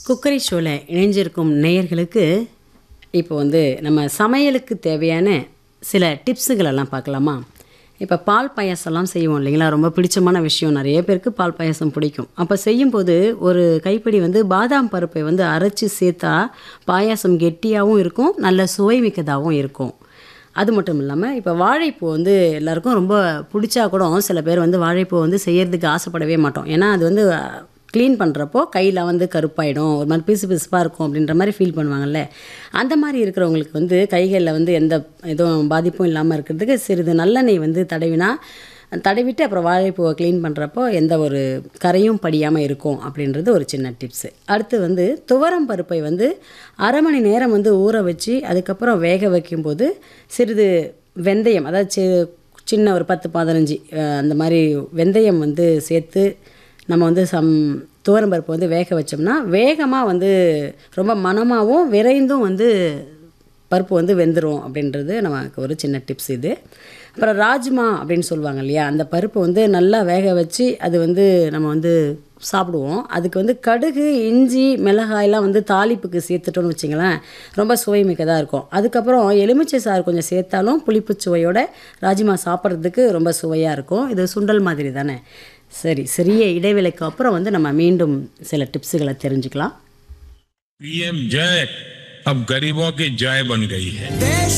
cookery ஷோவில் இணைஞ்சிருக்கும் நேயர்களுக்கு இப்போ வந்து நம்ம சமையலுக்கு தேவையான சில டிப்ஸுகளெல்லாம் பார்க்கலாமா இப்போ பால் பாயாசம்லாம் செய்வோம் இல்லைங்களா ரொம்ப பிடிச்சமான விஷயம் நிறைய பேருக்கு பால் பாயாசம் பிடிக்கும் அப்போ செய்யும்போது ஒரு கைப்பிடி வந்து பாதாம் பருப்பை வந்து அரைச்சி சேர்த்தா பாயாசம் கெட்டியாகவும் இருக்கும் நல்ல சுவைமிக்கதாகவும் இருக்கும் அது மட்டும் இல்லாமல் இப்போ வாழைப்பூ வந்து எல்லாருக்கும் ரொம்ப பிடிச்சா கூட சில பேர் வந்து வாழைப்பூ வந்து செய்யறதுக்கு ஆசைப்படவே மாட்டோம் ஏன்னா அது வந்து க்ளீன் பண்ணுறப்போ கையில் வந்து கருப்பாயிடும் ஒரு மாதிரி பிசு பிசுப்பாக இருக்கும் அப்படின்ற மாதிரி ஃபீல் பண்ணுவாங்கல்ல அந்த மாதிரி இருக்கிறவங்களுக்கு வந்து கைகளில் வந்து எந்த எதுவும் பாதிப்பும் இல்லாமல் இருக்கிறதுக்கு சிறிது நல்லெண்ணெய் வந்து தடவினா தடவிட்டு அப்புறம் வாழைப்பூவை க்ளீன் பண்ணுறப்போ எந்த ஒரு கரையும் படியாமல் இருக்கும் அப்படின்றது ஒரு சின்ன டிப்ஸு அடுத்து வந்து துவரம் பருப்பை வந்து அரை மணி நேரம் வந்து ஊற வச்சு அதுக்கப்புறம் வேக வைக்கும்போது சிறிது வெந்தயம் அதாவது சி- சின்ன ஒரு பத்து பதினஞ்சு அஹ், அந்த மாதிரி வெந்தயம் வந்து சேர்த்து நம்ம வந்து சம் துவரம் பருப்பு வந்து வேக வச்சோம்னா வேகமாக வந்து ரொம்ப மணமாகவும் விரைந்தும் வந்து பருப்பு வந்து வெந்துடும் அப்படின்றது நமக்கு ஒரு சின்ன டிப்ஸ் இது அப்புறம் ராஜ்மா அப்படின்னு சொல்லுவாங்க இல்லையா அந்த பருப்பு வந்து நல்லா வேக வச்சு அது வந்து நம்ம வந்து சாப்பிடுவோம் அதுக்கு வந்து கடுகு இஞ்சி மிளகாயெல்லாம் வந்து தாளிப்புக்கு சேர்த்துட்டோம்னு வச்சிங்களேன் ரொம்ப சுவைமிக்கதாக இருக்கும் அதுக்கப்புறம் எலுமிச்சை சாறு கொஞ்சம் சேர்த்தாலும் புளிப்பு சுவையோட ராஜ்மா சாப்பிட்றதுக்கு ரொம்ப சுவையாக இருக்கும் இது சுண்டல் மாதிரி தானே சரி சிறிய இடைவேளைக்கு அப்புறம் வந்து நம்ம மீண்டும் சில டிப்ஸுகளை தெரிஞ்சுக்கலாம் पीएम जय अब गरीबों की जय बन गई है देश